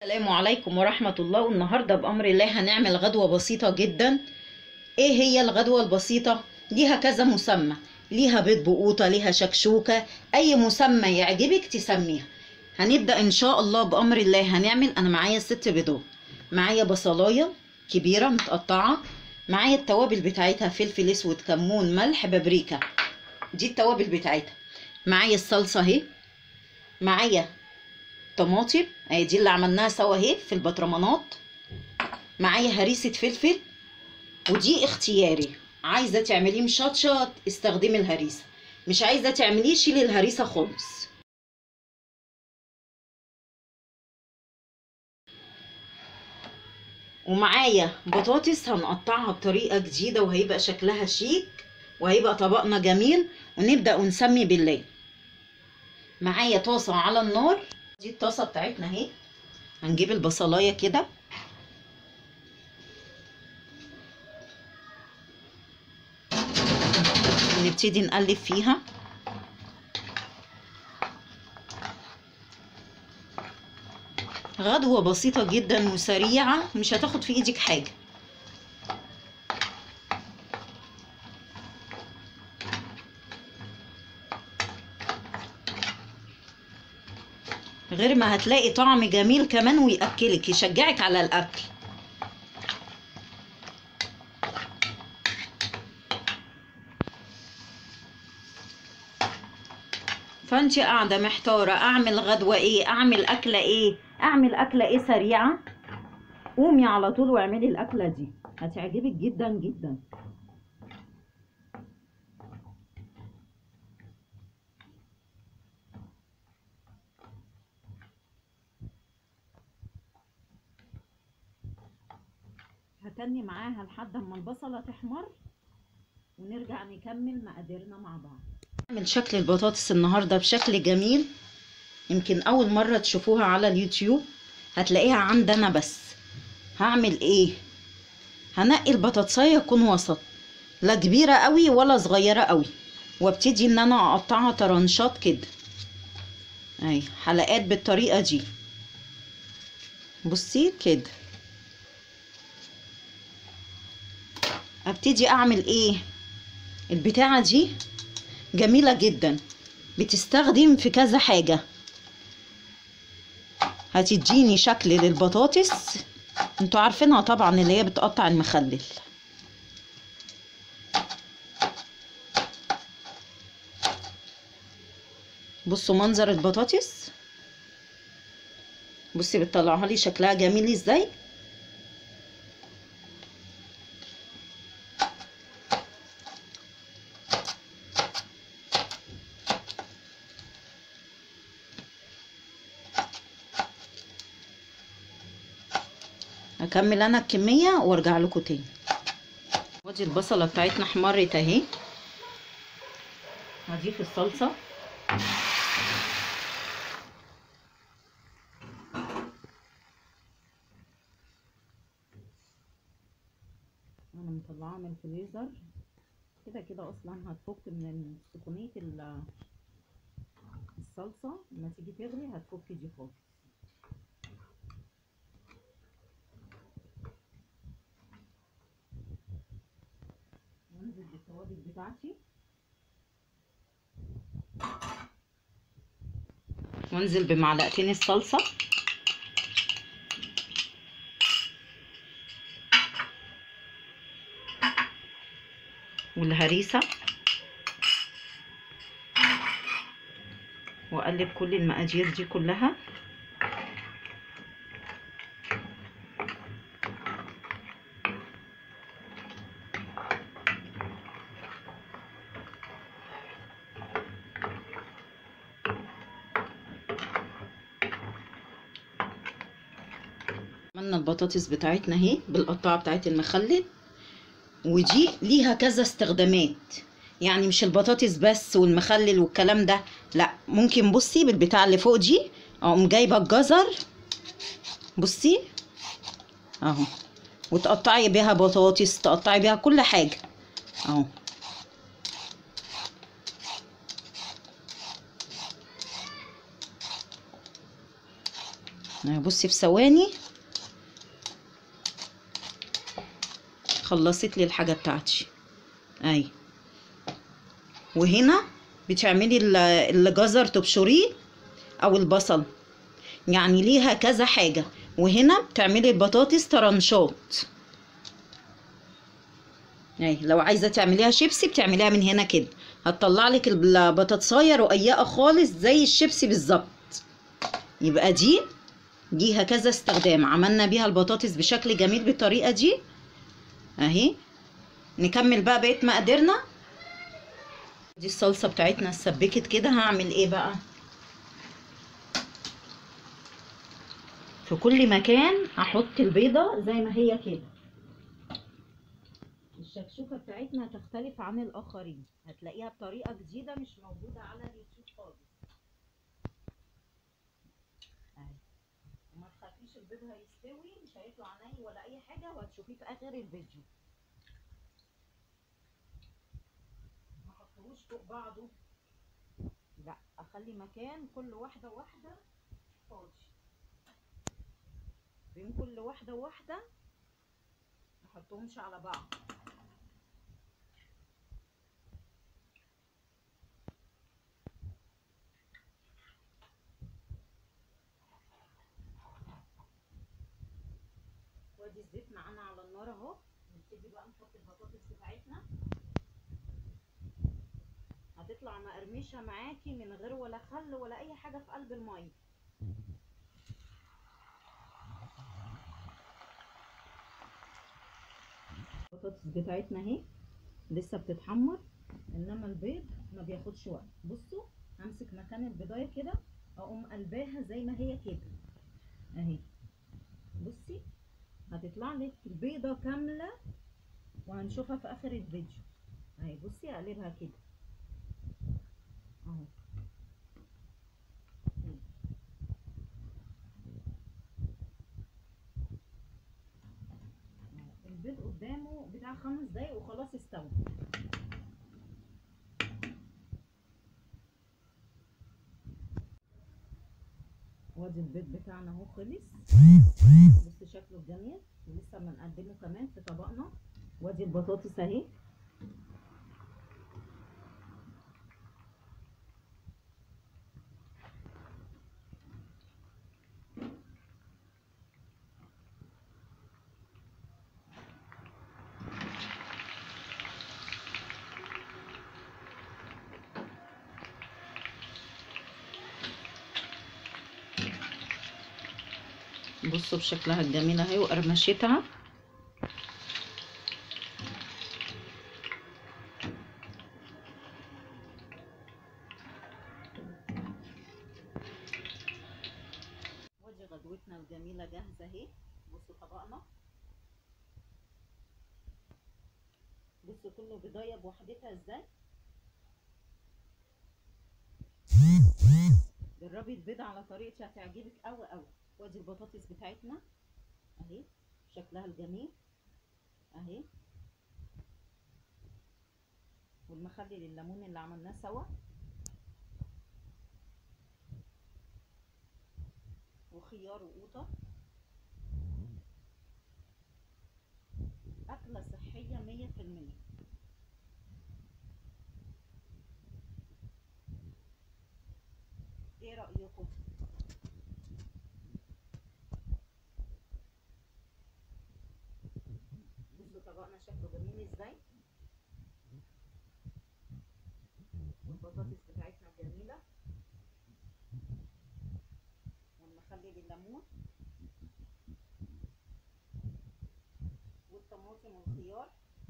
السلام عليكم ورحمة الله والنهاردة بأمر الله هنعمل غدوة بسيطة جدا ايه هي الغدوة البسيطة ليها كذا مسمى ليها بيض بقوطة ليها شكشوكة اي مسمى يعجبك تسميها هنبدأ ان شاء الله بأمر الله هنعمل انا معايا ست بيضات معايا بصلاية كبيرة متقطعة معايا التوابل بتاعتها فلفل اسود كمون ملح بابريكا دي التوابل بتاعتها معايا الصلصة اهي معايا طماطم اهي دي اللي عملناها سوا اهي في البطرمانات معايا هريسة فلفل ودي اختياري عايزة تعمليه مشطشط استخدمي الهريسة مش عايزة تعمليه شيلي الهريسة خالص ومعايا بطاطس هنقطعها بطريقة جديدة وهيبقى شكلها شيك وهيبقى طبقنا جميل ونبدأ ونسمي بالله معايا طاسة على النار دي الطاسة بتاعتنا اهي هنجيب البصلاية كده ونبتدي نقلب فيها غدوة بسيطة جدا وسريعة مش هتاخد في ايدك حاجة غير ما هتلاقي طعم جميل كمان ويأكلك يشجعك على الأكل فانت قاعدة محتارة اعمل غدوة ايه اعمل اكلة ايه اعمل اكلة ايه سريعة قومي على طول واعملي الاكلة دي هتعجبك جدا جدا هتني معاها لحد اما البصلة تحمر ونرجع نكمل مقاديرنا مع بعض نعمل شكل البطاطس النهاردة بشكل جميل يمكن أول مرة تشوفوها على اليوتيوب هتلاقيها عندنا بس هعمل ايه هنقي البطاطسية تكون وسط لا كبيرة قوي ولا صغيرة قوي وابتدي ان انا اقطعها طرنشات كده اهي حلقات بالطريقة دي بصي كده ابتدي اعمل ايه البتاعة دي جميلة جدا بتستخدم في كذا حاجة هتديني شكل للبطاطس انتوا عارفينها طبعا اللي هي بتقطع المخلل بصوا منظر البطاطس بصي بتطلعها لي شكلها جميل ازاي هكمل انا الكميه وارجع لكم تاني ودي البصله بتاعتنا احمرت اهي هضيف الصلصه انا مطلعاها من الفريزر كده كده اصلا هتفك من سخونيه الصلصه لما تيجي تغلي هتفك دي خالص وانزل بالتوابل بتاعتي وانزل بمعلقتين الصلصه والهريسه واقلب كل المقادير دي كلها عملنا البطاطس بتاعتنا اهي بالقطاعه بتاعت المخلل ودي ليها كذا استخدامات يعني مش البطاطس بس والمخلل والكلام ده لا ممكن بصي بالبتاع اللي فوق دي اقوم جايبه الجزر بصي اهو وتقطعي بيها بطاطس تقطعي بيها كل حاجه اهو أهي بصي في ثواني خلصت لي الحاجه بتاعتي اهي وهنا بتعملي ال- الجزر تبشريه او البصل يعني ليها كذا حاجه وهنا بتعملي البطاطس طرنشات اهي لو عايزه تعمليها شيبسي بتعمليها من هنا كده هتطلع لك البطاطسايه رقيقه خالص زي الشيبسي بالظبط يبقى دي ليها كذا استخدام عملنا بيها البطاطس بشكل جميل بالطريقه دي اهي نكمل بقى بقيه مقاديرنا دي الصلصه بتاعتنا اتسبكت كده هعمل ايه بقى في كل مكان هحط البيضه زي ما هي كده الشكشوكه بتاعتنا هتختلف عن الاخرين هتلاقيها بطريقه جديده مش موجوده على اليوتيوب خالص اهي وما تخافيش البيض هيستوي مش هيطلع ني ولا اي حاجه وهتشوفيه في اخر الفيديو ما احطهوش فوق بعضه لا اخلي مكان كل واحده واحده فاضي بين كل واحده وواحده ما احطهمش على بعض وادي الزيت معانا على النار اهو نبتدي بقى نحط البطاطس بتاعتنا هتطلع مقرمشه معاكي من غير ولا خل ولا اي حاجه في قلب الميه البطاطس بتاعتنا اهي لسه بتتحمر انما البيض ما بياخدش وقت بصوا همسك مكان البيضايه كده اقوم قلباها زي ما هي كده اهي بصي هتطلع لك البيضه كامله وهنشوفها في اخر الفيديو اهي بصي اقلبها كده اهو البيض قدامه بتاع خمس دقايق وخلاص استوى وادي البيض بتاعنا اهو خلص بص شكله جميل ولسه ما نقدمه كمان في طبقنا وادي البطاطس اهي بصوا بشكلها الجميل اهي وقرمشتها ودي غدوتنا الجميلة جاهزة اهي بصوا طبقنا بصوا كله بيضايه بوحدتها ازاي جربي البيض على طريقتي هتعجبك قوي قوي وادي البطاطس بتاعتنا اهي شكلها الجميل اهي والمخلل الليمون اللي عملناه سوا وخيار وقوطه أكلة صحية مية في المية ايه رأيكم؟ بصوا طبقنا شكله جميل ازاي والبطاطس بتاعتنا جميلة والمخلل الليمون والطماطم والخيار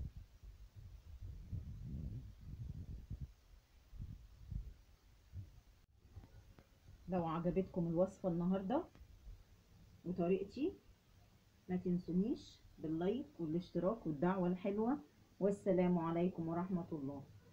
لو عجبتكم الوصفة النهاردة وطريقتي ما تنسونيش باللايك والاشتراك والدعوة الحلوة والسلام عليكم ورحمة الله